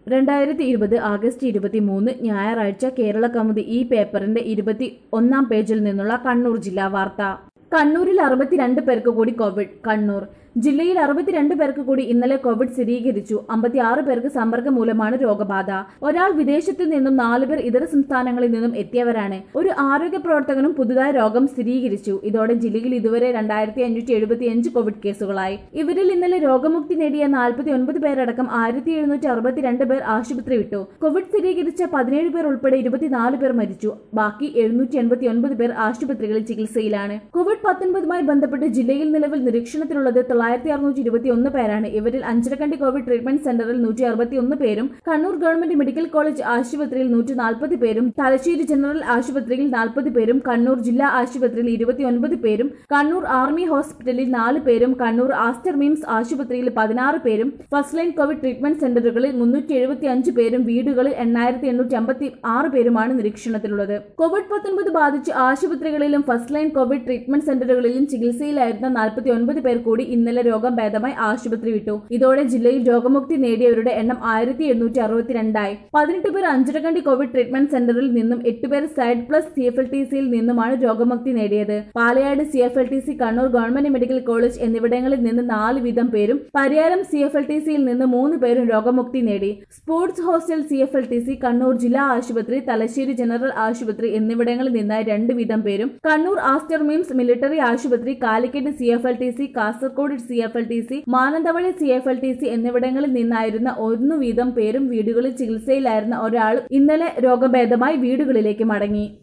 രണ്ടായിരത്തി ഇരുപത് ആഗസ്റ്റ് ഇരുപത്തി മൂന്ന് ഞായറാഴ്ച കേരള കൗമുദി ഈ പേപ്പറിന്റെ ഇരുപത്തി ഒന്നാം പേജിൽ നിന്നുള്ള കണ്ണൂർ ജില്ലാ വാർത്ത കണ്ണൂരിൽ അറുപത്തിരണ്ട് പേർക്ക് കൂടി കോവിഡ് കണ്ണൂർ ജില്ലയിൽ അറുപത്തിരണ്ട് പേർക്ക് കൂടി ഇന്നലെ കോവിഡ് സ്ഥിരീകരിച്ചു അമ്പത്തിയാറ് പേർക്ക് സമ്പർക്കം മൂലമാണ് രോഗബാധ ഒരാൾ വിദേശത്തു നിന്നും നാലുപേർ ഇതര സംസ്ഥാനങ്ങളിൽ നിന്നും എത്തിയവരാണ് ഒരു ആരോഗ്യ പ്രവർത്തകനും പുതുതായി രോഗം സ്ഥിരീകരിച്ചു ഇതോടെ ജില്ലയിൽ ഇതുവരെ രണ്ടായിരത്തി അഞ്ഞൂറ്റി എഴുപത്തിയഞ്ച് കോവിഡ് കേസുകളായി ഇവരിൽ ഇന്നലെ രോഗമുക്തി നേടിയ നാൽപ്പത്തി ഒൻപത് പേരടക്കം ആയിരത്തി എഴുന്നൂറ്റി അറുപത്തിരണ്ട് പേർ ആശുപത്രി വിട്ടു കോവിഡ് സ്ഥിരീകരിച്ച പതിനേഴ് പേർ ഉൾപ്പെടെ ഇരുപത്തിനാല് പേർ മരിച്ചു ബാക്കി എഴുന്നൂറ്റി എൺപത്തി ഒൻപത് പേർ ആശുപത്രികളിൽ ചികിത്സയിലാണ് കോവിഡ് പത്തൊൻപതുമായി ബന്ധപ്പെട്ട് ജില്ലയിൽ നിലവിൽ നിരീക്ഷണത്തിലുള്ളത് തൊള്ളായിരത്തി അറുന്നൂറ്റി ഇരുപത്തി ഒന്ന് പേരാണ് ഇവരിൽ അഞ്ചരക്കണ്ടി കോവിഡ് ട്രീറ്റ്മെന്റ് സെന്ററിൽ നൂറ്റി അറുപത്തി ഒന്ന് പേരും കണ്ണൂർ ഗവൺമെന്റ് മെഡിക്കൽ കോളേജ് ആശുപത്രിയിൽ നൂറ്റി നാൽപ്പത് പേരും തലശ്ശേരി ജനറൽ ആശുപത്രിയിൽ നാൽപ്പത് പേരും കണ്ണൂർ ജില്ലാ ആശുപത്രിയിൽ ഇരുപത്തിയൊൻപത് പേരും കണ്ണൂർ ആർമി ഹോസ്പിറ്റലിൽ നാല് പേരും കണ്ണൂർ ആസ്റ്റർ മിംസ് ആശുപത്രിയിൽ പതിനാറ് പേരും ഫസ്റ്റ് ലൈൻ കോവിഡ് ട്രീറ്റ്മെന്റ് സെന്ററുകളിൽ മുന്നൂറ്റി എഴുപത്തി അഞ്ച് പേരും വീടുകളിൽ എണ്ണായിരത്തി എണ്ണൂറ്റി അമ്പത്തി ആറ് പേരുമാണ് നിരീക്ഷണത്തിലുള്ളത് കോവിഡ് പത്തൊൻപത് ബാധിച്ച് ആശുപത്രികളിലും ഫസ്റ്റ് ലൈൻ കോവിഡ് ട്രീറ്റ്മെന്റ് സെന്ററുകളിലും ചികിത്സയിലായിരുന്ന നാൽപ്പത്തി ഒൻപത് പേർ കൂടി ഇന്നലെ രോഗം ഭേദമായി ആശുപത്രി വിട്ടു ഇതോടെ ജില്ലയിൽ രോഗമുക്തി നേടിയവരുടെ എണ്ണം ആയിരത്തി എഴുന്നൂറ്റി അറുപത്തിരണ്ടായി പതിനെട്ട് പേർ അഞ്ചരക്കണ്ടി കോവിഡ് ട്രീറ്റ്മെന്റ് സെന്ററിൽ നിന്നും എട്ട് പേർ സൈഡ് പ്ലസ് സി എഫ് എൽ ടി സിയിൽ നിന്നുമാണ് രോഗമുക്തി നേടിയത് Palayad C F L T C Kannur government medical college എന്നിവിടങ്ങളിൽ നിന്ന് നാല് വീതം പേരും Pariyaram C F L T സിയിൽ നിന്ന് മൂന്ന് പേരും രോഗമുക്തി നേടി sports hostel C F L T C Kannur ജില്ലാ ആശുപത്രി തലശ്ശേരി ജനറൽ ആശുപത്രി എന്നിവിടങ്ങളിൽ നിന്നായി രണ്ട് വീതം പേരും കണ്ണൂർ ആസ്റ്റർ മിംസ് മിലിറ്ററി ആശുപത്രി Calicut C F L T C Kasaragod C F L T C Mananthavady C F L T C എന്നിവിടങ്ങളിൽ നിന്നായിരുന്ന ഒന്നു വീതം പേരും വീടുകളിൽ ചികിത്സയിലായിരുന്ന ഒരാളും ഇന്നലെ രോഗഭേദമായി വീടുകളിലേക്ക് മടങ്ങി